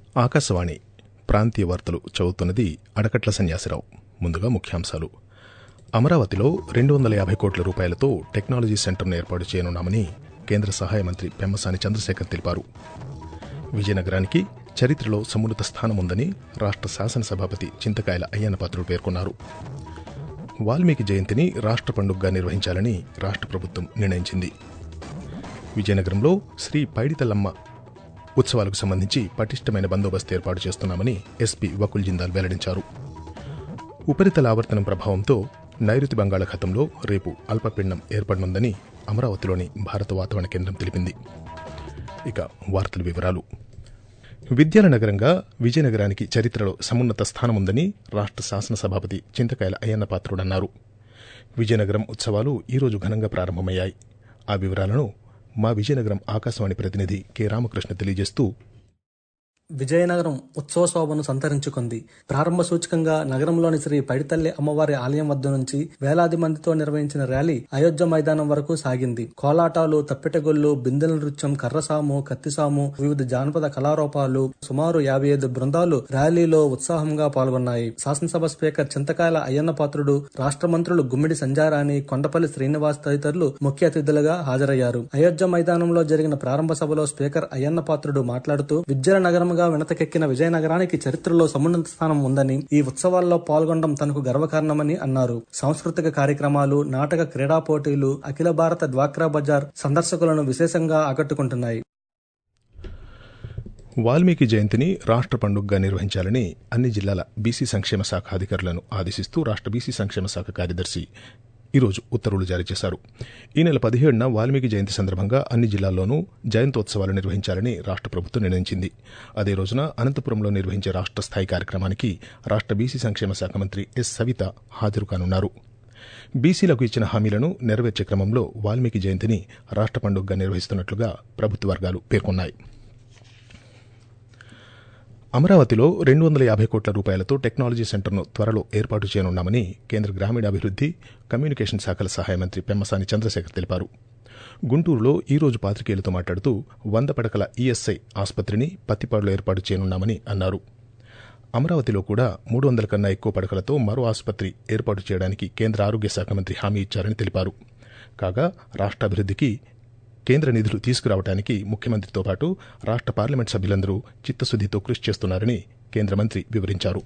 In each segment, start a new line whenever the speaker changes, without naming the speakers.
ఆకాశవాణి ప్రాంతీయ వార్తలు చదువుతున్నది అడకట్ల సన్యాసిరావు ముందుగా ముఖ్యాంశాలు అమరావతిలో రెండు వందల యాభై కోట్ల రూపాయలతో టెక్నాలజీ సెంటర్ను ఏర్పాటు చేయనున్నామని కేంద్ర సహాయ మంత్రి పెమ్మసాని చంద్రశేఖర్ తెలిపారు విజయనగరానికి చరిత్రలో సమున్నత స్థానం ఉందని రాష్ట్ర శాసనసభాపతి చింతకాయల అయ్యన్నపాత్రుడు పేర్కొన్నారు వాల్మీకి జయంతిని రాష్ట్ర పండుగగా నిర్వహించాలని రాష్ట్ర ప్రభుత్వం నిర్ణయించింది విజయనగరంలో శ్రీ పైడితల్లమ్మ ఉత్సవాలకు సంబంధించి పటిష్టమైన బందోబస్తు ఏర్పాటు చేస్తున్నామని ఎస్పీ వకుల్ జిందాల్ వెల్లడించారు ఉపరితల ఆవర్తనం ప్రభావంతో నైరుతి బంగాళాఖాతంలో రేపు అల్పపీడనం ఏర్పడనుందని అమరావతిలోని భారత వాతావరణ కేంద్రం తెలిపింది ఇక వార్తల వివరాలు విద్యాల నగరంగా విజయనగరానికి చరిత్రలో సమున్నత స్థానముందని రాష్ట్ర శాసనసభాపతి చింతకాయల అయ్యన్న పాత్రుడన్నారు విజయనగరం ఉత్సవాలు ఈరోజు ఘనంగా ప్రారంభమయ్యాయి ఆ వివరాలను మా విజయనగరం ఆకాశవాణి ప్రతినిధి కె రామకృష్ణ తెలియజేస్తూ
విజయనగరం ఉత్సవ శోభను సంతరించుకుంది ప్రారంభ సూచకంగా నగరంలోని శ్రీ పైడితల్లి అమ్మవారి ఆలయం వద్ద నుంచి వేలాది మందితో నిర్వహించిన ర్యాలీ అయోధ్య మైదానం వరకు సాగింది కోలాటాలు తప్పెటగొల్లు బిందెల నృత్యం కర్రసాము కత్తిసాము వివిధ జానపద కళారూపాలు సుమారు యాభై ఐదు బృందాలు ర్యాలీలో ఉత్సాహంగా పాల్గొన్నాయి శాసనసభ స్పీకర్ చింతకాయల అయ్యన్న పాత్రుడు రాష్ట్ర మంత్రులు గుమ్మిడి సంజారాణి కొండపల్లి శ్రీనివాస్ తదితరులు ముఖ్య అతిథులుగా హాజరయ్యారు అయోధ్య మైదానంలో జరిగిన ప్రారంభ సభలో స్పీకర్ అయ్యన్న పాత్రుడు మాట్లాడుతూ విద్యల నగరంగా వినతకెక్కిన విజయనగరానికి చరిత్రలో సమున్నత స్థానం ఉందని ఈ ఉత్సవాల్లో పాల్గొనడం తనకు గర్వకారణమని అన్నారు సాంస్కృతిక కార్యక్రమాలు నాటక క్రీడా పోటీలు అఖిల భారత డ్వాక్రా బజార్ సందర్శకులను విశేషంగా ఆకట్టుకుంటున్నాయి
వాల్మీకి జయంతిని రాష్ట్ర పండుగగా నిర్వహించాలని అన్ని జిల్లాల బీసీ సంక్షేమ శాఖ అధికారులను ఆదేశిస్తూ రాష్ట్ర బీసీ సంక్షేమ శాఖ కార్యదర్శి ఈరోజు ఉత్తర్వులు జారీ చేశారు ఈ నెల పదిహేడున వాల్మీకి జయంతి సందర్భంగా అన్ని జిల్లాల్లోనూ జయంతోత్సవాలు నిర్వహించాలని రాష్ట్ర ప్రభుత్వం నిర్ణయించింది అదే రోజున అనంతపురంలో నిర్వహించే రాష్ట్ర స్థాయి కార్యక్రమానికి రాష్ట్ర బీసీ సంక్షేమ శాఖ మంత్రి ఎస్ సవిత హాజరు కానున్నారు బీసీలకు ఇచ్చిన హామీలను నెరవేర్చే క్రమంలో వాల్మీకి జయంతిని రాష్ట్ర పండుగగా నిర్వహిస్తున్నట్లుగా ప్రభుత్వ వర్గాలు పేర్కొన్నాయి అమరావతిలో రెండు వందల యాభై కోట్ల రూపాయలతో టెక్నాలజీ సెంటర్ను త్వరలో ఏర్పాటు చేయనున్నామని కేంద్ర గ్రామీణాభివృద్ది కమ్యూనికేషన్ శాఖల సహాయ మంత్రి పెమ్మసాని చంద్రశేఖర్ తెలిపారు గుంటూరులో ఈ రోజు పాత్రికేయులతో మాట్లాడుతూ వంద పడకల ఈఎస్ఐ ఆసుపత్రిని పత్తిపాడులో ఏర్పాటు చేయనున్నామని అన్నారు అమరావతిలో కూడా మూడు వందల కన్నా ఎక్కువ పడకలతో మరో ఆసుపత్రి ఏర్పాటు చేయడానికి కేంద్ర ఆరోగ్య శాఖ మంత్రి హామీ ఇచ్చారని తెలిపారు కాగా రాష్ట్ర అభివృద్దికి కేంద్ర నిధులు తీసుకురావడానికి ముఖ్యమంత్రితో పాటు రాష్ట్ర పార్లమెంట్ సభ్యులందరూ చిత్తశుద్దితో కృషి చేస్తున్నారని కేంద్ర మంత్రి వివరించారు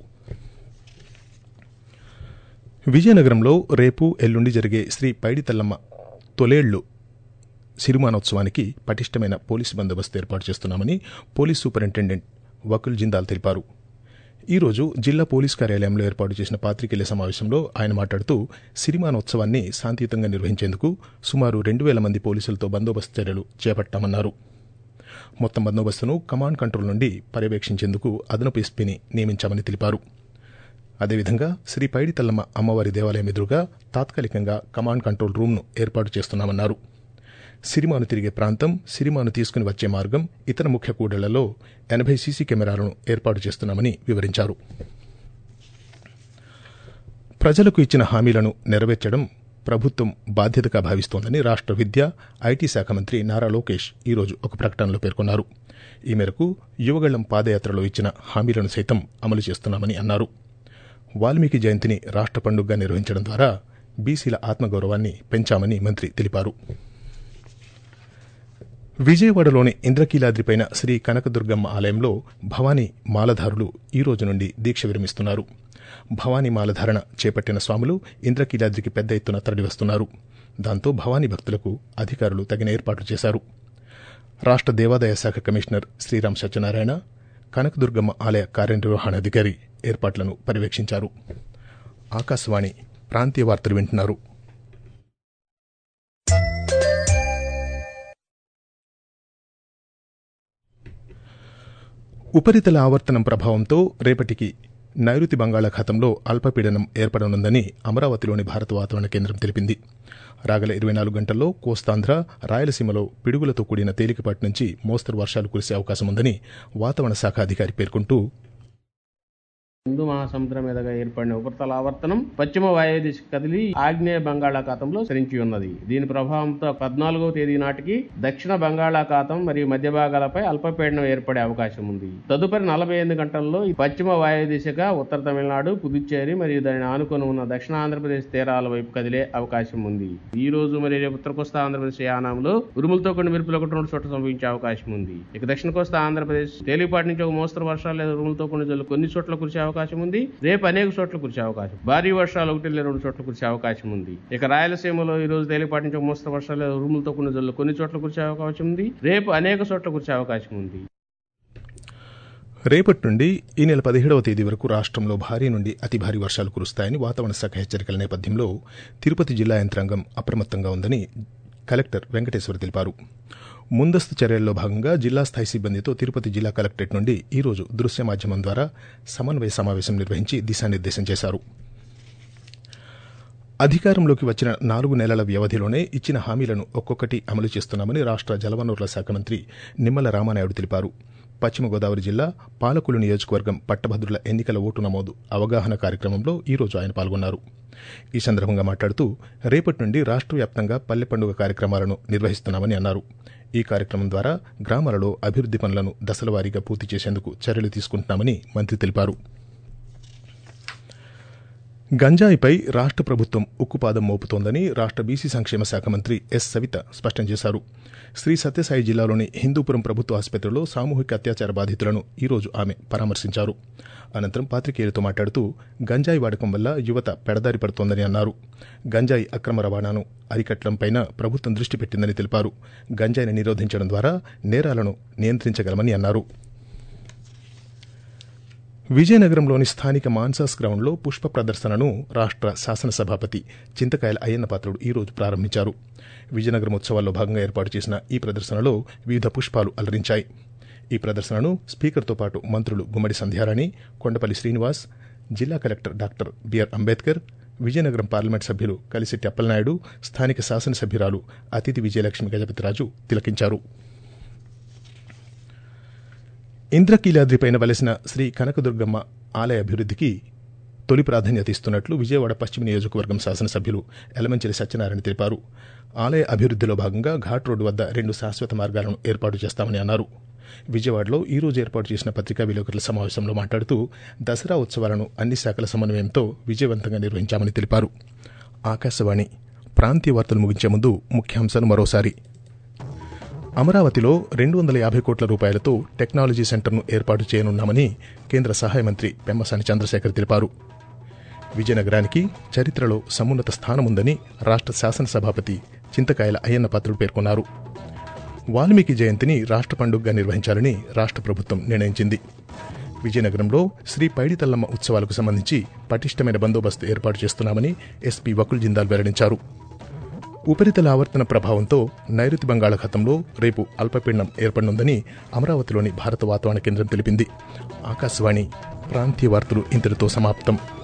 విజయనగరంలో రేపు ఎల్లుండి జరిగే శ్రీ పైడితల్లమ్మ తొలేళ్లు సిరిమానోత్సవానికి పటిష్టమైన పోలీసు బందోబస్తు ఏర్పాటు చేస్తున్నామని పోలీస్ సూపరింటెండెంట్ వకుల్ జిందాల్ తెలిపారు ఈ రోజు జిల్లా పోలీస్ కార్యాలయంలో ఏర్పాటు చేసిన పాత్రికేయుల సమావేశంలో ఆయన మాట్లాడుతూ సిరిమానోత్సవాన్ని శాంతియుతంగా నిర్వహించేందుకు సుమారు రెండు వేల మంది పోలీసులతో బందోబస్తు చర్యలు చేపట్టామన్నారు మొత్తం బందోబస్తును కమాండ్ కంట్రోల్ నుండి పర్యవేక్షించేందుకు అదనపు ఎస్పీని నియమించామని తెలిపారు అదేవిధంగా శ్రీ పైడితల్లమ్మ అమ్మవారి దేవాలయం ఎదురుగా తాత్కాలికంగా కమాండ్ కంట్రోల్ రూమ్ను ఏర్పాటు చేస్తున్నామన్నారు సిరిమాను తిరిగే ప్రాంతం సిరిమాను తీసుకుని వచ్చే మార్గం ఇతర ముఖ్య కూడళ్లలో ఎనభై సీసీ కెమెరాలను ఏర్పాటు చేస్తున్నామని వివరించారు ప్రజలకు ఇచ్చిన హామీలను నెరవేర్చడం ప్రభుత్వం బాధ్యతగా భావిస్తోందని రాష్ట్ర విద్య ఐటీ శాఖ మంత్రి నారా లోకేష్ ఈరోజు ఒక ప్రకటనలో పేర్కొన్నారు ఈ మేరకు యువగళ్లం పాదయాత్రలో ఇచ్చిన హామీలను సైతం అమలు చేస్తున్నామని అన్నారు వాల్మీకి జయంతిని రాష్ట్ర పండుగగా నిర్వహించడం ద్వారా బీసీల ఆత్మగౌరవాన్ని పెంచామని మంత్రి తెలిపారు విజయవాడలోని ఇంద్రకీలాద్రిపైన శ్రీ కనకదుర్గమ్మ ఆలయంలో భవానీ మాలధారులు ఈ రోజు నుండి దీక్ష విరమిస్తున్నారు భవానీ మాలధారణ చేపట్టిన స్వాములు ఇంద్రకీలాద్రికి పెద్ద ఎత్తున తరలివస్తున్నారు దాంతో భవానీ భక్తులకు అధికారులు తగిన ఏర్పాట్లు చేశారు రాష్ట్ర దేవాదాయ శాఖ కమిషనర్ శ్రీరామ్ సత్యనారాయణ కనకదుర్గమ్మ ఆలయ కార్యనిర్వహణాధికారి ఏర్పాట్లను పర్యవేక్షించారు ఆకాశవాణి ప్రాంతీయ వార్తలు వింటున్నారు ఉపరితల ఆవర్తనం ప్రభావంతో రేపటికి నైరుతి బంగాళాఖాతంలో అల్పపీడనం ఏర్పడనుందని అమరావతిలోని భారత వాతావరణ కేంద్రం తెలిపింది రాగల ఇరవై నాలుగు గంటల్లో కోస్తాంధ్ర రాయలసీమలో పిడుగులతో కూడిన తేలికపాటి నుంచి మోస్తరు వర్షాలు కురిసే అవకాశం ఉందని వాతావరణ శాఖ అధికారి పేర్కొంటూ
హిందూ మహాసముద్రం మీదుగా ఏర్పడిన ఉపరితల ఆవర్తనం పశ్చిమ వాయు దిశ కదిలి ఆగ్నేయ బంగాళాఖాతంలో సరించి ఉన్నది దీని ప్రభావంతో పద్నాలుగవ తేదీ నాటికి దక్షిణ బంగాళాఖాతం మరియు మధ్య భాగాలపై అల్పపీడనం ఏర్పడే అవకాశం ఉంది తదుపరి నలభై ఎనిమిది గంటల్లో ఈ పశ్చిమ వాయు దిశగా ఉత్తర తమిళనాడు పుదుచ్చేరి మరియు దానిని ఆనుకొని ఉన్న దక్షిణ ఆంధ్రప్రదేశ్ తీరాల వైపు కదిలే అవకాశం ఉంది ఈ రోజు మరియు రేపు ఉత్తర కోస్తా ఆంధ్రప్రదేశ్ యానాంలో ఉరుములతో కొన్ని మెరుపులు ఒకటి రెండు చోట్ల సంభవించే అవకాశం ఉంది ఇక దక్షిణ కోస్తా ఆంధ్రప్రదేశ్ తేలిపాటి నుంచి ఒక మోస్తరు వర్షాలు లేదా ఉరుములతో కొన్ని జల్లు కొన్ని చోట్ల కురిసే అవకాశం ఉంది రేపు అనేక చోట్ల కురిసే అవకాశం భారీ వర్షాలు ఒకటి లేదా రెండు చోట్ల కురిసే అవకాశం ఉంది ఇక రాయలసీమలో ఈ రోజు తేలిపాటి నుంచి ఒక మోస్తరు వర్షాలు లేదా ఉరుములతో కొన్ని జల్లు కొన్ని చోట్ల కురిసే అవకాశం ఉంది రేపు అనేక చోట్ల కురిసే అవకాశం ఉంది
రేపటి నుండి ఈ నెల పదిహేడవ తేదీ వరకు రాష్ట్రంలో భారీ నుండి అతి భారీ వర్షాలు కురుస్తాయని వాతావరణ శాఖ హెచ్చరికల నేపథ్యంలో తిరుపతి జిల్లా యంత్రాంగం అప్రమత్తంగా ఉందని కలెక్టర్ వెంకటేశ్వర తెలిపారు ముందస్తు చర్యల్లో భాగంగా జిల్లా స్థాయి సిబ్బందితో తిరుపతి జిల్లా కలెక్టరేట్ నుండి ఈ రోజు దృశ్య మాధ్యమం ద్వారా సమన్వయ సమావేశం నిర్వహించి దిశానిర్దేశం చేశారు అధికారంలోకి వచ్చిన నాలుగు నెలల వ్యవధిలోనే ఇచ్చిన హామీలను ఒక్కొక్కటి అమలు చేస్తున్నామని రాష్ట్ర జలవనరుల శాఖ మంత్రి నిమ్మల రామానాయుడు తెలిపారు పశ్చిమ గోదావరి జిల్లా పాలకులు నియోజకవర్గం పట్టభద్రుల ఎన్నికల ఓటు నమోదు అవగాహన కార్యక్రమంలో ఈ రోజు ఆయన పాల్గొన్నారు ఈ సందర్భంగా మాట్లాడుతూ రేపటి నుండి రాష్ట్ర వ్యాప్తంగా పల్లె పండుగ కార్యక్రమాలను నిర్వహిస్తున్నామని అన్నారు ఈ కార్యక్రమం ద్వారా గ్రామాలలో అభివృద్ది పనులను దశలవారీగా పూర్తి చేసేందుకు చర్యలు తీసుకుంటున్నామని మంత్రి తెలిపారు గంజాయిపై రాష్ట్ర ప్రభుత్వం ఉక్కుపాదం మోపుతోందని రాష్ట్ర బీసీ సంక్షేమ శాఖ మంత్రి ఎస్ సవిత స్పష్టం చేశారు శ్రీ సత్యసాయి జిల్లాలోని హిందూపురం ప్రభుత్వ ఆసుపత్రిలో సామూహిక అత్యాచార బాధితులను ఈ రోజు ఆమె పరామర్శించారు అనంతరం పాత్రికేయులతో మాట్లాడుతూ గంజాయి వాడకం వల్ల యువత పెడదారి పడుతోందని అన్నారు గంజాయి అక్రమ రవాణాను అరికట్టడంపైన ప్రభుత్వం దృష్టి పెట్టిందని తెలిపారు గంజాయిని నిరోధించడం ద్వారా నేరాలను నియంత్రించగలమని అన్నారు విజయనగరంలోని స్థానిక మాన్సాస్ గ్రౌండ్లో పుష్ప ప్రదర్శనను రాష్ట్ర శాసనసభాపతి చింతకాయల అయ్యన్న పాత్రుడు ఈ రోజు ప్రారంభించారు విజయనగరం ఉత్సవాల్లో భాగంగా ఏర్పాటు చేసిన ఈ ప్రదర్శనలో వివిధ పుష్పాలు అలరించాయి ఈ ప్రదర్శనను స్పీకర్తో పాటు మంత్రులు గుమ్మడి సంధ్యారాణి కొండపల్లి శ్రీనివాస్ జిల్లా collector doctor B R Ambedkar Vizianagaram parliament సభ్యులు కలిశెట్టి అప్పలనాయుడు స్థానిక శాసనసభ్యురాలు అతిథి విజయలక్ష్మి గజపతిరాజు తిలకించారు ఇంద్రకీలాద్రిపైన వలసిన శ్రీ కనకదుర్గమ్మ ఆలయ అభివృద్ధికి తొలి ప్రాధాన్యత ఇస్తున్నట్లు విజయవాడ పశ్చిమ నియోజకవర్గం శాసనసభ్యులు ఎలమంచిలి సత్యనారాయణ తెలిపారు ఆలయ అభివృద్ధిలో భాగంగా ఘాట్ రోడ్డు వద్ద రెండు శాశ్వత మార్గాలను ఏర్పాటు చేస్తామని అన్నారు విజయవాడలో ఈ రోజు ఏర్పాటు చేసిన పత్రికా విలేకరుల సమావేశంలో మాట్లాడుతూ దసరా ఉత్సవాలను అన్ని శాఖల సమన్వయంతో విజయవంతంగా నిర్వహించామని తెలిపారు ఆకాశవాణి ప్రాంతీయ వార్తలు ముగించే ముందు ముఖ్యాంశాలు మరోసారి అమరావతిలో రెండు వందల యాభై కోట్ల రూపాయలతో టెక్నాలజీ సెంటర్ను ఏర్పాటు చేయనున్నామని కేంద్ర సహాయ మంత్రి పెమ్మసాని చంద్రశేఖర్ తెలిపారు విజయనగరానికి చరిత్రలో సమున్నత స్థానముందని రాష్ట్ర శాసనసభాపతి చింతకాయల అయ్యన్న పాత్రుడు పేర్కొన్నారు వాల్మీకి జయంతిని రాష్ట్ర పండుగగా నిర్వహించాలని రాష్ట్ర ప్రభుత్వం నిర్ణయించింది విజయనగరంలో శ్రీ పైడితల్లమ్మ ఉత్సవాలకు సంబంధించి పటిష్టమైన బందోబస్తు ఏర్పాటు చేస్తున్నామని ఎస్పీ వకుల్ జిందాల్ వెల్లడించారు ఉపరితల ఆవర్తన ప్రభావంతో నైరుతి బంగాళాఖాతంలో రేపు అల్పపీడనం ఏర్పడనుందని అమరావతిలోని భారత వాతావరణ కేంద్రం తెలిపింది ఆకాశవాణి ప్రాంతీయ వార్తలు ఇంతటితో సమాప్తం